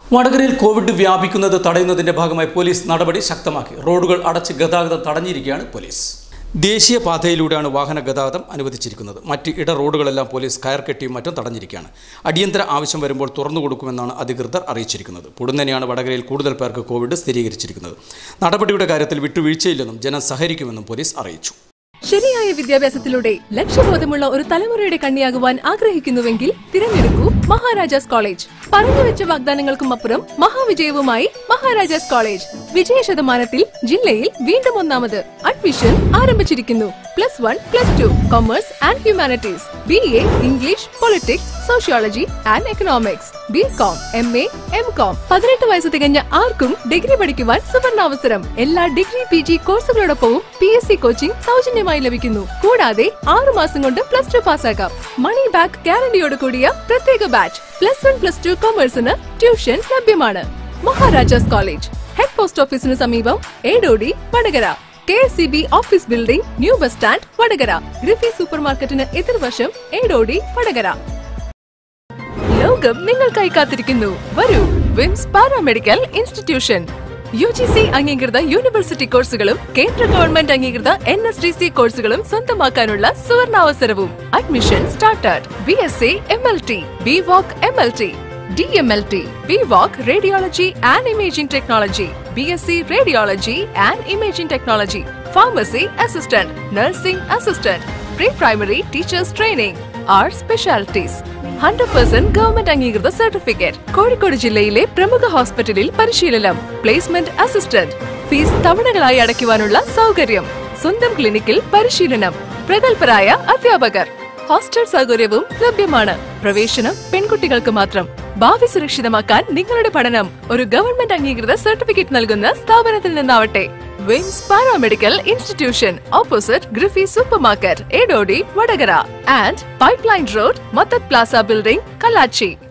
വടകരയിൽ കോവിഡ് വ്യാപിക്കുന്നത് തടയുന്നതിന്റെ ഭാഗമായി പോലീസ് നടപടി ശക്തമാക്കി റോഡുകൾ അടച്ച് ഗതാഗതം തടഞ്ഞിരിക്കുകയാണ് പോലീസ് ദേശീയ പാതയിലൂടെയാണ് വാഹന ഗതാഗതം അനുവദിച്ചിരിക്കുന്നത് മറ്റ് ഇട റോഡുകളെല്ലാം പോലീസ് കയർ കെട്ടിയും മറ്റും തടഞ്ഞിരിക്കുകയാണ് അടിയന്തര ആവശ്യം വരുമ്പോൾ തുറന്നു കൊടുക്കുമെന്നാണ് അധികൃതർ അറിയിച്ചിരിക്കുന്നത് പൊടുന്നനെയാണ് വടകരയിൽ കൂടുതൽ പേർക്ക് കോവിഡ് സ്ഥിരീകരിച്ചിരിക്കുന്നത് നടപടിയുടെ കാര്യത്തിൽ വിട്ടുവീഴ്ചയില്ലെന്നും ജനം സഹകരിക്കുമെന്നും പോലീസ് അറിയിച്ചു ശരിയായ വിദ്യാഭ്യാസത്തിലൂടെ ലക്ഷ്യബോധമുള്ള ഒരു തലമുറയുടെ കണ്ണിയാകുവാൻ ആഗ്രഹിക്കുന്നുവെങ്കിൽ തിരഞ്ഞെടുക്കൂ മഹാരാജാസ് കോളേജ് പറഞ്ഞുവെച്ച വാഗ്ദാനങ്ങൾക്കും അപ്പുറം മഹാവിജയവുമായി മഹാരാജാസ് കോളേജ് വിജയ ശതമാനത്തിൽ ജില്ലയിൽ വീണ്ടും ഒന്നാമത് അഡ്മിഷൻ ആരംഭിച്ചിരിക്കുന്നു plus one plus two commerce and humanities B A English politics sociology and economics B com M A M com പതിനെട്ട് വയസ്സ് തികഞ്ഞ ആർക്കും ഡിഗ്രി പഠിക്കുവാൻ സുവർണാവസരം എല്ലാ ഡിഗ്രി പി ജി കോഴ്സുകളോടൊപ്പവും പി എസ് സി കോച്ചിംഗ് സൗജന്യമായി ലഭിക്കുന്നു കൂടാതെ ആറു മാസം കൊണ്ട് പ്ലസ് ടു പാസ്സാക്കാം മണി ബാക്ക് ഗ്യാരണ്ടിയോട് കൂടിയ പ്രത്യേക batch plus one plus two കൊമേഴ്സിന് ട്യൂഷൻ ലഭ്യമാണ് മഹാരാജാസ് കോളേജ് ഹെഡ് പോസ്റ്റ് ഓഫീസിന് സമീപം Edodi Vadakara K S C B office building new bus stand Vadakara Griffy super മാർക്കറ്റിന് എതിർവശം ഏടോടി വടകര ലോകം നിങ്ങൾക്കായി കാത്തിരിക്കുന്നു വരൂ വിംസ് paramedical institution U G C അംഗീകൃത യൂണിവേഴ്സിറ്റി കോഴ്സുകളും കേന്ദ്ര ഗവൺമെന്റ് അംഗീകൃത എൻ എസ് ഡി സി കോഴ്സുകളും സ്വന്തമാക്കാനുള്ള സുവർണാവസരവും admission started B S C M L T B voc M L T D M L T B voc radiology and imaging technology B S C radiology and imaging technology pharmacy assistant nursing assistant pre primary teachers training are specialities hundred percent government അംഗീകൃത certificate Kozhikode ജില്ലയിലെ പ്രമുഖ ഹോസ്പിറ്റലിൽ പരിശീലനം placement assistant fees തവണകളായി അടയ്ക്കുവാനുള്ള സൗകര്യം സ്വന്തം ക്ലിനിക്കിൽ പരിശീലനം പ്രഗത്ഭരായ അധ്യാപകർ ഹോസ്റ്റൽ സൗകര്യവും ലഭ്യമാണ് പ്രവേശനം പെൺകുട്ടികൾക്ക് മാത്രം ഭാവി സുരക്ഷിതമാക്കാൻ നിങ്ങളുടെ പഠനം ഒരു ഗവൺമെന്റ് അംഗീകൃത സർട്ടിഫിക്കറ്റ് നൽകുന്ന സ്ഥാപനത്തിൽ നിന്നാവട്ടെ വിംസ് paramedical institution opposite Griffy super market Edodi Vadakara and pipeline road Mathath plaza building Kallachi